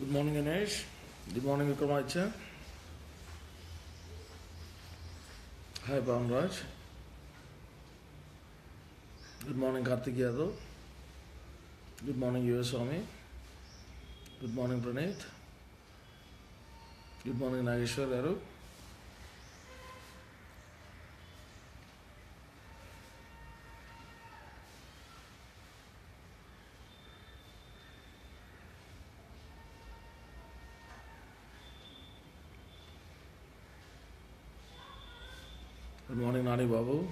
Good morning, Ganesh. Good morning, Vikramaditya. Hi, Raj. Good morning, Karthik Yadav. Good morning, US Swami. Good morning, Praneeth. Good morning, Nageshwar Garu. Good morning, Nani Babu.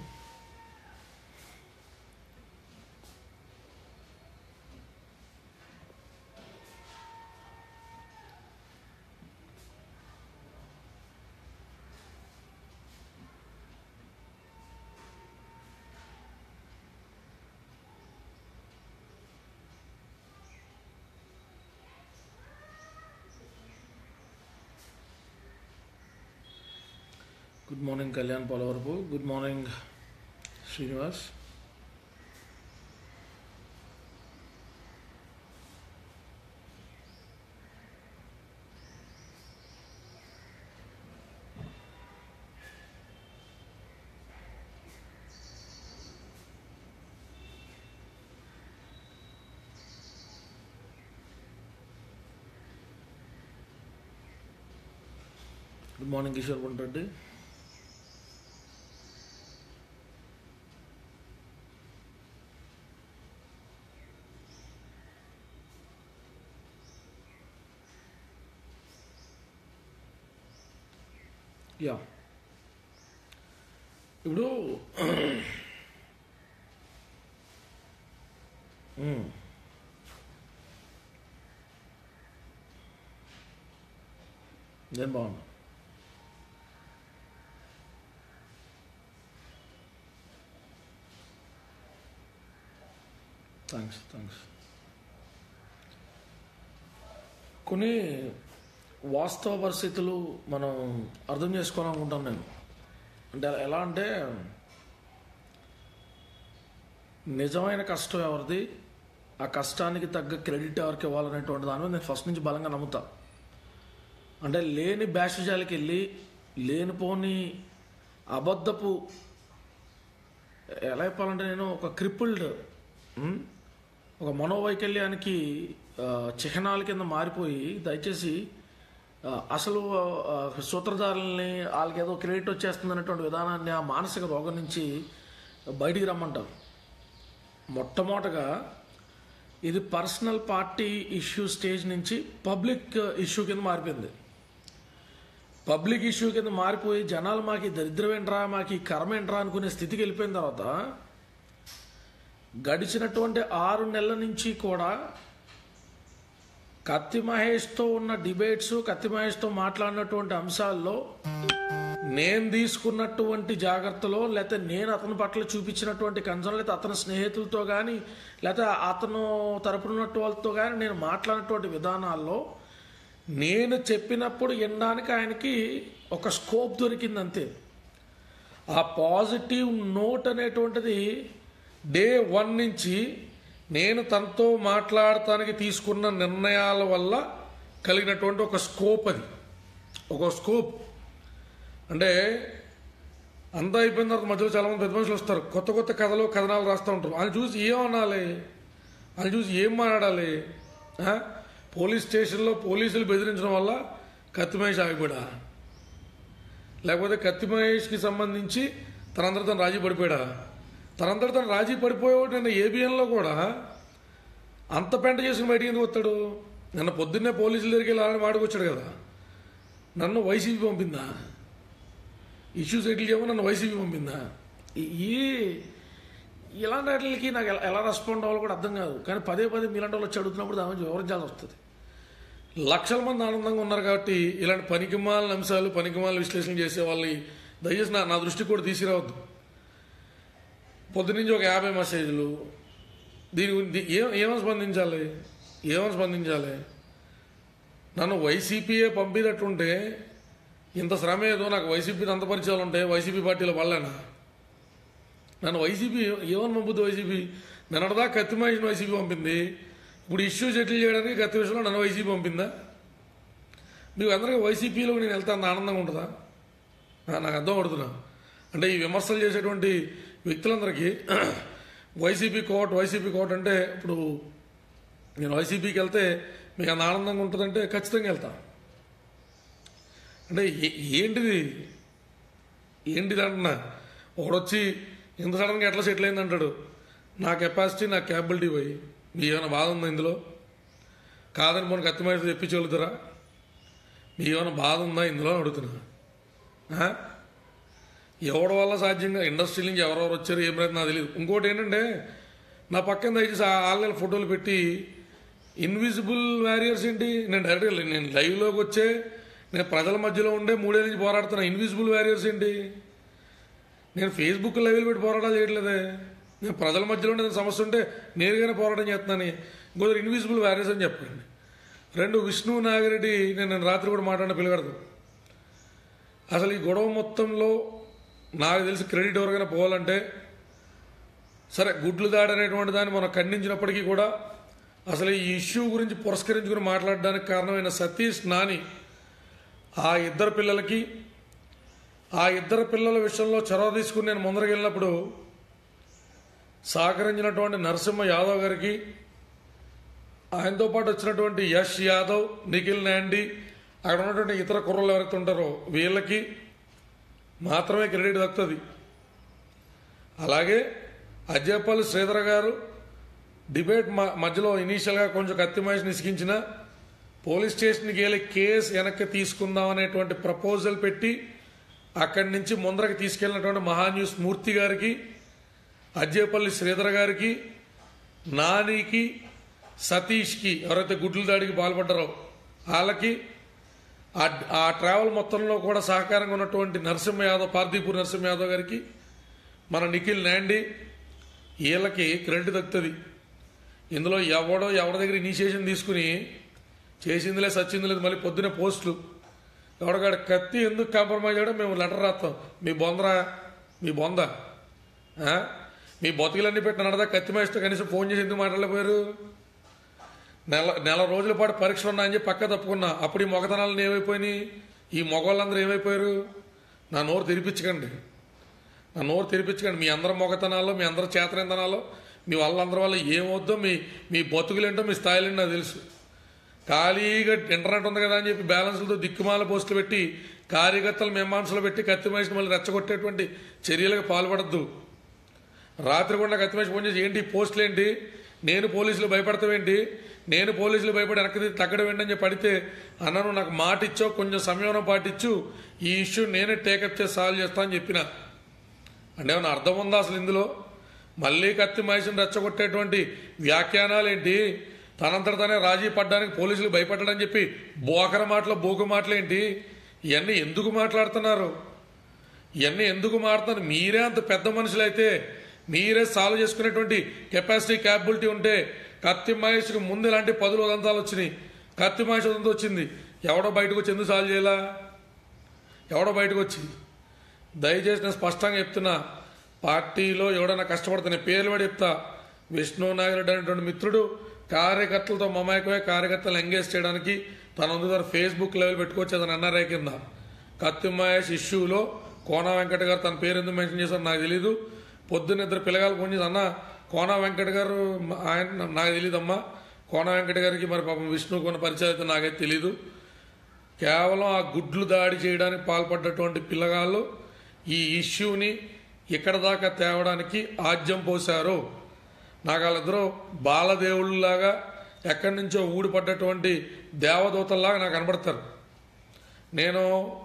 Good morning, Kalyan Palavarpu. Good morning, Srinivas. Good morning, Kishore Punreddy. Yeah ఇప్పుడు మ్మ్. నేను బాగున్నా thanks thanks కొన్ని వాస్తవ పరిస్థితులు మనం అర్థం చేసుకోవాలనుకుంటాను నేను అంటే ఎలా అంటే నిజమైన కష్టం ఎవరిది ఆ కష్టానికి తగ్గ క్రెడిట్ ఎవరికి ఇవ్వాలనేటువంటి దాని మీద నేను ఫస్ట్ నుంచి బలంగా నమ్ముతా అంటే లేని బ్యాషజాలకి వెళ్ళి లేనిపోని అబద్ధపు ఎలా చెప్పాలంటే నేను ఒక క్రిపుల్డ్ ఒక మనోవైకల్యానికి ఆ, చిహ్నాల కింద మారిపోయి దయచేసి ఆ, అసలు ఆ, సూత్రధారుల్ని వాళ్ళకి ఏదో క్రెడిట్ వచ్చేస్తుంది అనేటువంటి విధానాన్ని ఆ మానసిక రోగం నుంచి బయటికి రమ్మంటారు మొట్టమొదటగా ఇది పర్సనల్ పార్టీ ఇష్యూ స్టేజ్ నుంచి పబ్లిక్ ఇష్యూ కింద మారిపోయింది పబ్లిక్ ఇష్యూ కింద మారిపోయి జనాలు మాకు ఈ దరిద్రమేంట్రా మాకు ఈ కర్మేంట్రా అనుకునే స్థితికి వెళ్ళిపోయిన తర్వాత గడిచినటువంటి ఆరు నెలల నుంచి కూడా కత్తి మహేష్తో ఉన్న డిబేట్స్ కత్తి మహేష్తో మాట్లాడినటువంటి అంశాల్లో నేను తీసుకున్నటువంటి జాగ్రత్తలో లేకపోతే నేను అతని పట్ల చూపించినటువంటి కన్సర్న్ లేకపోతే అతని స్నేహితులతో కానీ లేకపోతే అతను తరపునటువంటి వాళ్ళతో కానీ నేను మాట్లాడినటువంటి విధానాల్లో నేను చెప్పినప్పుడు వినడానికి ఆయనకి ఒక స్కోప్ దొరికింది అంతే ఆ పాజిటివ్ నోట్ అనేటువంటిది డే వన్ నుంచి నేను తనతో మాట్లాడటానికి తీసుకున్న నిర్ణయాల వల్ల కలిగినటువంటి ఒక స్కోప్ అది ఒక స్కోప్ అంటే అంతా అయిపోయిన తర్వాత మధ్యలో చాలామంది పెద్ద మనుషులు వస్తారు కొత్త కొత్త కథలు కథనాలు రాస్తూ ఉంటారు ఆయన చూసి ఏం అనాలి ఆయన చూసి ఏం మాట్లాడాలి ఆ? పోలీస్ స్టేషన్లో పోలీసులు బెదిరించడం వల్ల కత్తి మహేష్ ఆగిపోయా లేకపోతే కత్తి మహేష్కి సంబంధించి తనందరూ తను రాజీ పడిపోయాడా తనందరూ తను రాజీ పడిపోయేవాడు నిన్న ఏబిఎన్లో కూడా అంత పెంట చేసుకుని బయటికి ఎందుకు వస్తాడు నిన్న పొద్దున్నే పోలీసుల దగ్గరికి వెళ్ళి అలానే వాడుకొచ్చాడు కదా నన్ను వైసీపీ పంపిందా ఇష్యూ సెటిల్ చేయమని నన్ను వైసీపీ పంపిందా ఈ- ఈ ఇలాంటి వాటికి నాకు ఎలా- ఎలా రెస్పాండ్ అవ్వాలో కూడా అర్థం కాదు కానీ పదే పదే మీలాంటి వాళ్ళు వచ్చి అడుగుతున్నప్పుడు దాని గురించి వివరించాల్సి వస్తుంది లక్షల మంది ఆనందంగా ఉన్నారు కాబట్టి ఇలాంటి పనికిమాలిన అంశాలు పనికిమాలిన విశ్లేషణ చేసే వాళ్ళని దయచేసి నా నా దృష్టికి కూడా తీసుకురావద్దు పొద్దునుంచి ఒక యాభై మెసేజ్లు దీని గురించి ఏం ఏమని స్పందించాలి ఏమని స్పందించాలి నన్ను వైసీపీయే పంపినట్టుంటే ఇంత శ్రమ ఏదో నాకు వైసీపీ అంత పరిచయాలు ఉంటాయి వైసీపీ పార్టీలో వాళ్ళేనా నన్ను వైసీపీ ఏమని పంపుద్ది వైసీపీ నిన్నటిదా కత్తి మహేష్ని వైసీపీ పంపింది ఇప్పుడు ఇష్యూ సెటిల్ చేయడానికి కత్తి విషయంలో నన్ను వైసీపీ పంపిందా మీకు అందరికీ వైసీపీలో నేను వెళ్తాను ఆనందంగా ఉంటుందా నా- నాకు అర్థం పడుతున్నా అంటే ఈ విమర్శలు చేసేటువంటి వ్యక్తులందరికీ వైసీపీ కోట్ వైసీపీ కోట్ అంటే ఇప్పుడు నేను వైసీపీకి వెళ్తే మీకు అంత ఆనందంగా ఉంటుందంటే ఖచ్చితంగా వెళ్తా అంటే ఏ- ఏంటిది ఏంటిది అంటున్నా ఒకడొచ్చి ఇంత సడన్గా ఎట్లా సెటిల్ అయింది అంటాడు నా కెపాసిటీ నా క్యాపబిలిటీ పోయి మీ ఏమైనా బాధ ఉందా ఇందులో కాదని మనకు అత్తిమేసి తెప్పించగలుగుతారా మీ ఏమైనా బాధ ఉందా ఇందులో అని అడుగుతున్నా ఆ? ఎవడి వల్ల సాధ్యంగా ఇండస్ట్రీ నుంచి ఎవరెవరు వచ్చారు ఏం రైతు నాకు తెలియదు ఇంకోటి ఏంటంటే నా పక్కన దయచేసి ఆన్లైన్ ఫోటోలు పెట్టి ఇన్విజిబుల్ వారియర్స్ ఏంటి నేను డైరెక్ట్గా నేను లైవ్లోకి వచ్చే నేను ప్రజల మధ్యలో ఉండే మూడేళ్ళ నుంచి పోరాడుతున్నా ఇన్విజిబుల్ వారియర్స్ ఏంటి నేను ఫేస్బుక్ లైవ్లో పెట్టి పోరాటాలు చేయట్లేదే నేను ప్రజల మధ్యలో ఉండే ఏదైనా సమస్య ఉంటే నేరుగానే పోరాటం చేస్తున్నాను ఇంకొకరు ఇన్విజిబుల్ వారియర్స్ అని చెప్పండి రెండు విష్ణు నాగిరెడ్డి నేను నేను రాత్రి కూడా మాట్లాడిన పిల్లగడదు అసలు ఈ గొడవ మొత్తంలో నాకు తెలిసి క్రెడిట్ ఎవరికైనా పోవాలంటే సరే గుడ్లు దాడి అనేటువంటి దాన్ని మనం ఖండించినప్పటికీ కూడా అసలు ఈ ఇష్యూ గురించి పురస్కరించుకుని మాట్లాడడానికి కారణమైన సతీష్ నాని ఆ ఇద్దరు పిల్లలకి ఆ ఇద్దరు పిల్లల విషయంలో చొరవ తీసుకుని నేను ముందరికి వెళ్ళినప్పుడు సహకరించినటువంటి నరసింహ యాదవ్ గారికి ఆయనతో పాటు వచ్చినటువంటి యష్ యాదవ్ నిఖిల్ నాండి అక్కడ ఉన్నటువంటి ఇతర కుర్రలు ఎవరైతే ఉంటారో వీళ్ళకి మాత్రమే క్రెడిట్ దక్కుతుంది అలాగే అజ్జపల్లి శ్రీధర్ గారు డిబేట్ మ- మధ్యలో ఇనీషియల్గా కొంచెం కత్తిమాసి నిసిగించిన పోలీస్ స్టేషన్కి వెళ్ళి కేసు వెనక్కి తీసుకుందాం అనేటువంటి ప్రపోజల్ పెట్టి అక్కడి నుంచి ముందరకి తీసుకెళ్ళినటువంటి మహాన్యూస్ మూర్తి గారికి అజ్జేపల్లి శ్రీధర్ గారికి నానికి సతీష్కి ఎవరైతే గుడ్ల దాడికి పాల్పడ్డారో వాళ్ళకి ఆ ఆ ట్రావెల్ మొత్తంలో కూడా సహకారంగా ఉన్నటువంటి నరసింహ యాదవ్ పార్థీపూర్ నరసింహ యాదవ్ గారికి మన నిఖిల్ నాండి వీళ్ళకి క్రెడిట్ దక్కుతుంది ఇందులో ఎవడో ఎవరి దగ్గర ఇనిషియేషన్ తీసుకుని చేసిందిలే సచ్చింది లేదు మళ్ళీ పొద్దునే పోస్టులు ఎవడగాడు కత్తి ఎందుకు కాంప్రమైజ్ అయ్యాడో మేము లెటర్ రాస్తాం మీ బొందరా మీ బొంద ఆ? మీ బతుకులన్నీ పెట్టిన నడదా కత్తి మేస్తే కనీసం ఫోన్ చేసి ఎందుకు మాట్లాడలేకపోయారు నెల నెల రోజుల పాటు పరీక్షలు ఉన్నాయని చెప్పి పక్క తప్పుకున్నా అప్పుడు ఈ మొగతనాలను ఏమైపోయినాయి ఈ మగవాళ్ళందరూ ఏమైపోయారు నా నోరు తెరిపించకండి నా నోరు తెరిపించకండి మీ అందరి మొగతనాల్లో మీ అందరి చేతనందనాల్లో మీ వాళ్ళందరి వల్ల ఏమవుద్దో మీ మీ బతుకులేంటో మీ స్థాయిలేంటో నాకు తెలుసు ఖాళీగా ఇంటర్నెట్ ఉంది కదా అని చెప్పి బ్యాలెన్స్లతో దిక్కుమాల పోస్టులు పెట్టి కార్యకర్తలు మీమాంసలు పెట్టి కత్తిమేసి మళ్ళీ రెచ్చగొట్టేటువంటి చర్యలకు పాల్పడద్దు రాత్రి కూడా కత్తిమేసి ఫోన్ చేసి ఏంటి ఈ పోస్టులు ఏంటి నేను పోలీసులు భయపడతావేంటి నేను పోలీసులు భయపడి వెనక్కి తిరిగి తగ్గడం ఏంటని చెప్పి అడిగితే అన్నను నాకు మాట ఇచ్చో కొంచెం సమయం పాటించు ఈ ఇష్యూ నేనే టేకప్ చేసి సాల్వ్ చేస్తా అని చెప్పిన అంటే ఏమైనా అర్థం ఉందా అసలు ఇందులో మళ్ళీ కత్తి మహేష్ని రెచ్చగొట్టేటువంటి వ్యాఖ్యానాలు ఏంటి తనంతట తనే రాజీ పడ్డానికి పోలీసులు భయపడ్డాడని చెప్పి బోకర మాటలు బోకు మాటలు ఏంటి ఇవన్నీ ఎందుకు మాట్లాడుతున్నారు ఇవన్నీ ఎందుకు మాట్లాడుతున్నారు మీరే అంత పెద్ద మనుషులైతే మీరే సాల్వ్ చేసుకునేటువంటి కెపాసిటీ క్యాపబిలిటీ ఉంటే కత్తి మహేష్కి ముందు ఇలాంటి పదులు ఉదంతాలు వచ్చినాయి కత్తి మహేష్ ఉదంతం వచ్చింది ఎవడో బయటకు వచ్చి ఎందుకు సాల్వ్ చేయాలా ఎవడో బయటకు వచ్చి దయచేసి నేను స్పష్టంగా చెప్తున్నా పార్టీలో ఎవడైనా కష్టపడుతున్న పేర్లు కూడా చెప్తా విష్ణు నాగిరెడ్డి అనేటువంటి మిత్రుడు కార్యకర్తలతో మమాయకమే కార్యకర్తలు ఎంగేజ్ చేయడానికి తన వంతు తన ఫేస్బుక్ లెవెల్ పెట్టుకోవచ్చు అతను ఎన్ఆర్ఐ కింద కత్తి మహేష్ ఇష్యూలో కోన వెంకట గారు తన పేరు ఎందుకు మెన్షన్ చేశారో నాకు తెలీదు పొద్దున్న ఇద్దరు పిల్లగాలు ఫోన్ చేసి అన్న కోన వెంకట గారు మ- ఆయన నాకు తెలియదమ్మా కోన వెంకట గారికి మరి పాపం విష్ణు కొన్న పరిచయం అయితే నాకైతే తెలీదు కేవలం ఆ గుడ్లు దాడి చేయడానికి పాల్పడ్డటువంటి పిల్లగాళ్ళు ఈ ఇష్యూని ఇక్కడ దాకా తేవడానికి ఆజ్యం పోశారు నాకు వాళ్ళిద్దరూ బాలదేవుళ్ళలాగా ఎక్కడి నుంచో ఊడిపడ్డటువంటి దేవదూతల్లాగా నాకు కనబడతారు నేను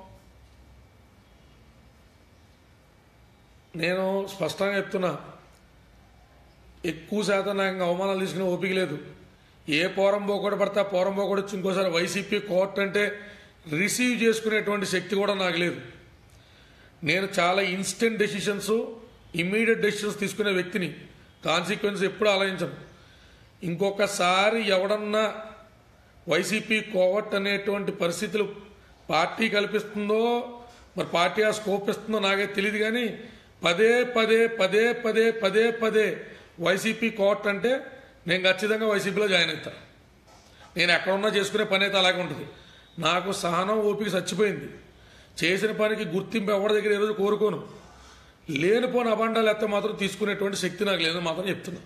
నేను స్పష్టంగా చెప్తున్నా ఎక్కువ శాతం నాకు ఇంకా అవమానాలు తీసుకునే ఓపిక లేదు ఏ పోరం పోకూడ పడితే ఆ పోరం పోకూడ వచ్చి ఇంకోసారి వైసీపీ కోర్ట్ అంటే రిసీవ్ చేసుకునేటువంటి శక్తి కూడా నాకు లేదు నేను చాలా ఇన్స్టెంట్ డెసిషన్స్ ఇమ్మీడియట్ డెసిషన్స్ తీసుకునే వ్యక్తిని కాన్సిక్వెన్స్ ఎప్పుడు ఆలోచించను ఇంకొకసారి ఎవడన్నా వైసీపీ కోవట్ అనేటువంటి పరిస్థితులు పార్టీ కల్పిస్తుందో మరి పార్టీ ఆ స్కోప్ ఇస్తుందో నాకే తెలియదు కానీ పదే పదే పదే పదే పదే పదే వైసీపీ కోర్ట్ అంటే నేను ఖచ్చితంగా వైసీపీలో జాయిన్ అవుతాను నేను ఎక్కడున్నా చేసుకునే పని అయితే అలాగే ఉంటుంది నాకు సహనం ఓపిక చచ్చిపోయింది చేసిన పనికి గుర్తింపు ఎవరి దగ్గర ఈరోజు కోరుకోను లేనిపోని అబండాలు ఎత్తే మాత్రం తీసుకునేటువంటి శక్తి నాకు లేదని మాత్రం చెప్తున్నా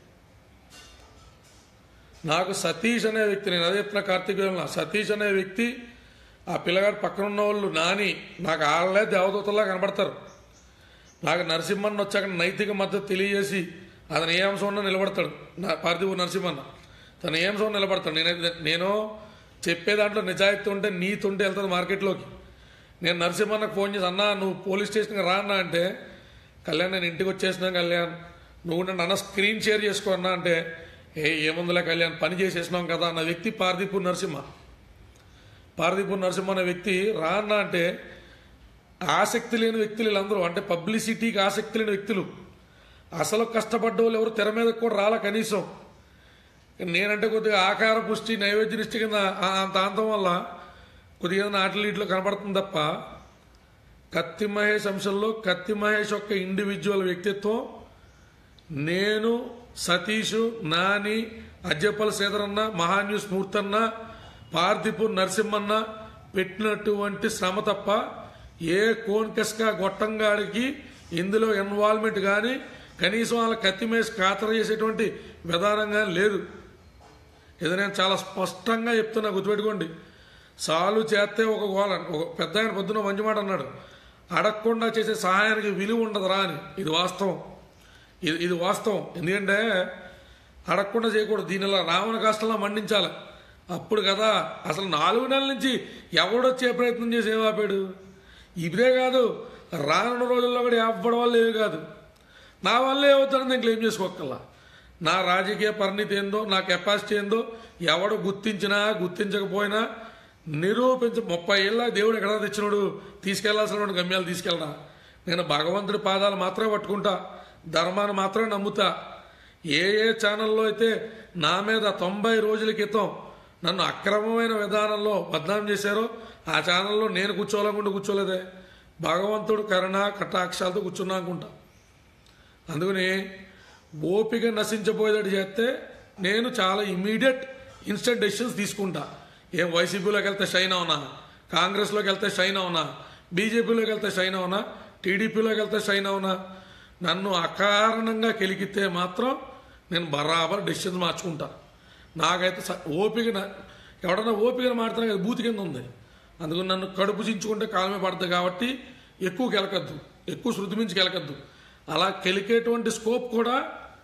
నాకు సతీష్ అనే వ్యక్తి నేను అదే చెప్తున్నా కార్తీక్ వేమన సతీష్ అనే వ్యక్తి ఆ పిల్లగాడు పక్కన ఉన్న వాళ్ళు నాని నాకు ఆళ్ళే దేవదూతల్లా కనబడతారు నాకు నరసింహన్ వచ్చాక నైతిక మద్దతు తెలియజేసి అతను ఏ అంశం ఉన్నా నిలబడతాడు నా పార్థివు నరసింహన్న తను ఏ అంశం ఉన్నా నిలబడతాడు నేనైతే నేను చెప్పే దాంట్లో నిజాయితీ ఉంటే నీతి ఉంటే వెళ్తుంది మార్కెట్లోకి నేను నరసింహన్నకు ఫోన్ చేసి అన్నా నువ్వు పోలీస్ స్టేషన్కి రా అన్నా అంటే కళ్యాణ్ నేను ఇంటికి వచ్చేసినా కళ్యాణ్ నువ్వు నన్ను అన్న స్క్రీన్ షేర్ చేసుకో అన్నా అంటే ఏ ఏముందిలే కళ్యాణ్ పని చేసేసినాం కదా అన్న వ్యక్తి పార్థిపూర్ నరసింహ పార్థిపూర్ నరసింహ అనే వ్యక్తి రా అన్నా అంటే ఆసక్తి లేని వ్యక్తులు వీళ్ళందరూ అంటే పబ్లిసిటీకి ఆసక్తి లేని వ్యక్తులు అసలు కష్టపడ్డ వాళ్ళు ఎవరు తెర మీద కూడా రాల కనీసం నేనంటే కొద్దిగా ఆకార పుష్టి నైవేద్య నిష్టి కింద ఆ- అంత అంతం వల్ల కొద్దిగా నాటిలో ఇట్లో కనపడుతుంది తప్ప కత్తి మహేష్ అంశంలో కత్తి మహేష్ యొక్క ఇండివిజువల్ వ్యక్తిత్వం నేను సతీష్ నాని అజ్జప్పల శ్రీధరన్న మహాన్యూస్ మూర్తన్న పార్థిపూర్ నరసింహన్న పెట్టినటువంటి శ్రమ తప్ప ఏ కోన్కెస్కా గొట్టంగాడికి ఇందులో ఇన్వాల్వ్మెంట్ కానీ కనీసం వాళ్ళ కత్తిమేసి ఖాతరు చేసేటువంటి విధానం కానీ లేదు ఇది నేను చాలా స్పష్టంగా చెప్తున్నా గుర్తుపెట్టుకోండి సాలు చేస్తే ఒక గోల ఒక పెద్ద ఆయన పొద్దున మంచి మాట అన్నాడు అడగకుండా చేసే సహాయానికి విలువ ఉండదురా అని ఇది వాస్తవం ఇది ఇది వాస్తవం ఎందుకంటే అడగకుండా చేయకూడదు దీనిలా రావణ కాష్టంలో మండించాలి అప్పుడు కదా అసలు నాలుగు నెలల నుంచి ఎవడొచ్చే ప్రయత్నం చేసి ఏం ఆపాడు ఇదే కాదు రానున్న రోజుల్లో కూడా ఎవ్వడం వల్ల ఏవి కాదు నా వల్ల ఏమవుతారని నేను క్లెయిమ్ చేసుకోగల నా రాజకీయ పరిణితి ఏందో నా కెపాసిటీ ఏందో ఎవడు గుర్తించినా గుర్తించకపోయినా నిరూపించ ముప్పై ఏళ్ళ దేవుడు ఎక్కడ తెచ్చినాడు తీసుకెళ్లాల్సినటువంటి గమ్యాలు తీసుకెళ్ళరా నేను భగవంతుడి పాదాలు మాత్రమే పట్టుకుంటా ధర్మాన్ని మాత్రమే నమ్ముతా ఏ ఏ ఛానల్లో అయితే నా మీద తొంభై రోజుల క్రితం నన్ను అక్రమమైన విధానంలో బద్నాం చేశారో ఆ ఛానల్లో నేను కూర్చోవాలనుకుంటూ కూర్చోలేదే భగవంతుడు కరుణ కటాక్షాలతో కూర్చున్నా అనుకుంటా అందుకని ఓపిక నశించబోయేటట్టు చేస్తే నేను చాలా ఇమీడియట్ ఇన్స్టెంట్ డెసిషన్స్ తీసుకుంటా ఏం వైసీపీలోకి వెళ్తే షైన్ అవునా కాంగ్రెస్లోకి వెళ్తే షైన్ అవునా బీజేపీలోకి వెళ్తే షైన్ అవునా టీడీపీలోకి వెళ్తే షైన్ అవునా నన్ను అకారణంగా కెలికితే మాత్రం నేను బరాబర్ డెసిషన్స్ మార్చుకుంటా నాకైతే స- ఓపిక న- ఎవడన్నా ఓపికను మాడుతున్నా కదా బూతి కింద ఉంది అందుకని నన్ను కడుపు చించుకుంటే కాలమే పడుతుంది కాబట్టి ఎక్కువ కెలకద్దు ఎక్కువ శృతి మించి కెలకద్దు అలా కెలికేటువంటి స్కోప్ కూడా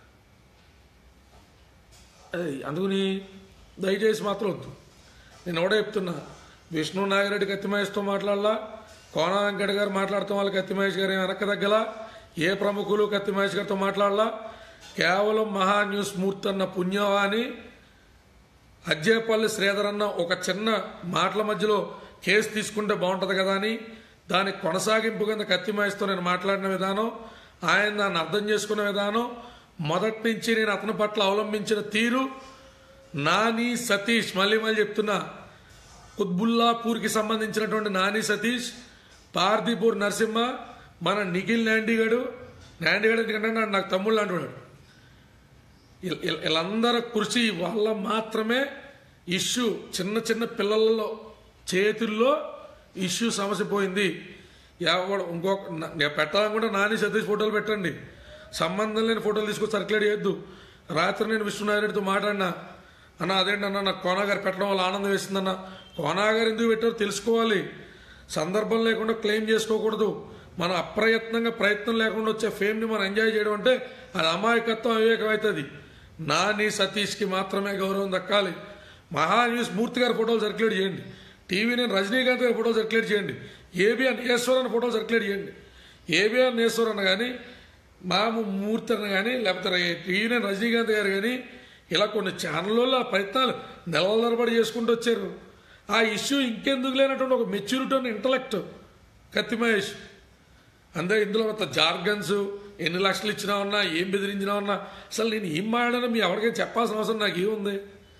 అది అందుకని దయచేసి మాత్రం వద్దు నేను ఎవడో చెప్తున్నా విష్ణు నాగిరెడ్డి కత్తిమహేష్తో మాట్లాడాలా కోన వెంకట గారు మాట్లాడతాం వాళ్ళు కత్తిమహేష్ గారు ఏం వెనక్కి తగ్గలా ఏ ప్రముఖులు కత్తిమహేష్ గారితో మాట్లాడాలా కేవలం మహా న్యూస్ మూర్తి అన్న పుణ్యవాణి అజ్జేపల్లి శ్రీధర్ అన్న ఒక చిన్న మాటల మధ్యలో కేసు తీసుకుంటే బాగుంటుంది కదా అని దానికి కొనసాగింపు కింద కత్తి మహేష్తో నేను మాట్లాడిన విధానం ఆయన దాన్ని అర్థం చేసుకునే విధానం మొదటి నుంచి నేను అతని పట్ల అవలంబించిన తీరు నాని సతీష్ మళ్ళీ మళ్ళీ చెప్తున్నా కుత్బుల్లాపూర్కి సంబంధించినటువంటి నాని సతీష్ పార్దీపూర్ నరసింహ మన నిఖిల్ నాండిగడు నాండిగడు ఎందుకంటే నాకు- నాకు తమ్ముళ్ళు అంటున్నాడు వీళ్ళ- వీళ్ళ- వీళ్ళందరి కృషి వల్ల మాత్రమే ఇష్యూ చిన్న చిన్న పిల్లలలో చేతుల్లో ఇష్యూ సమస్య పోయింది ఎవడు ఇంకొక నా- నేను పెట్టాలనుకుంటే నాని సతీష్ ఫోటోలు పెట్టండి సంబంధం లేని ఫోటోలు తీసుకొని సర్క్యులేట్ చేయొద్దు రాత్రి నేను విష్ణునాయుడితో మాట్లాడినా అన్న అదేంటన్నా నాకు కోనా గారు పెట్టడం వల్ల ఆనందం వేసిందన్న కోనా గారు ఎందుకు పెట్టారో తెలుసుకోవాలి సందర్భం లేకుండా క్లెయిమ్ చేసుకోకూడదు మన అప్రయత్నంగా ప్రయత్నం లేకుండా వచ్చే ఫేమ్ని మనం ఎంజాయ్ చేయడం అంటే అది అమాయకత్వం అవివేకం అవుతుంది నాని సతీష్కి మాత్రమే గౌరవం దక్కాలి మహా న్యూస్ మూర్తి గారి ఫోటోలు సర్క్యులేట్ చేయండి టీవీ నేను రజనీకాంత్ గారి ఫోటోలు సర్క్యులేట్ చేయండి ఏబిఎన్ ఈశ్వర్ అన్న ఫోటోలు సర్క్యులేట్ చేయండి ఏబిఎన్ ఈశ్వర్ అన్న కానీ మా మూర్తి అన్న కానీ లేకపోతే టీవీ నేను రజనీకాంత్ గారు కానీ ఇలా కొన్ని ఛానళ్ళలో ఆ ప్రయత్నాలు నెలల తరబడి చేసుకుంటూ వచ్చారు ఆ ఇష్యూ ఇంకెందుకు లేనటువంటి ఒక మెచ్యూరిటీ ఉన్న ఇంటలెక్ట్ కత్తి మహేష్ అందే ఇందులో మొత్తం జార్గన్స్ ఎన్ని లక్షలు ఇచ్చినా ఉన్నా ఏం బెదిరించినా ఉన్నా అసలు నేను ఏం మాడానో మీ ఎవరికైనా చెప్పాల్సిన అవసరం నాకు ఏముంది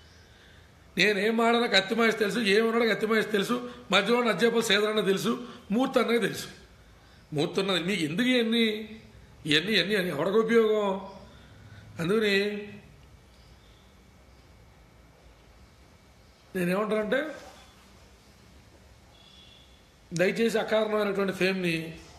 నేనేం మాడానో కత్తి మహేష్ తెలుసు ఏమన్నాడో కత్తి మహేష్ తెలుసు మధ్యలో అజ్జేపల్ సేదరన్న తెలుసు మూర్తి అన్నది తెలుసు మూర్తి ఉన్నది మీకు ఎందుకు ఇవన్నీ ఇవన్నీ ఇవన్నీ అని ఎవరికి ఉపయోగం అందుకని నేనేమంటానంటే దయచేసి అకారణమైనటువంటి ఫేమ్ని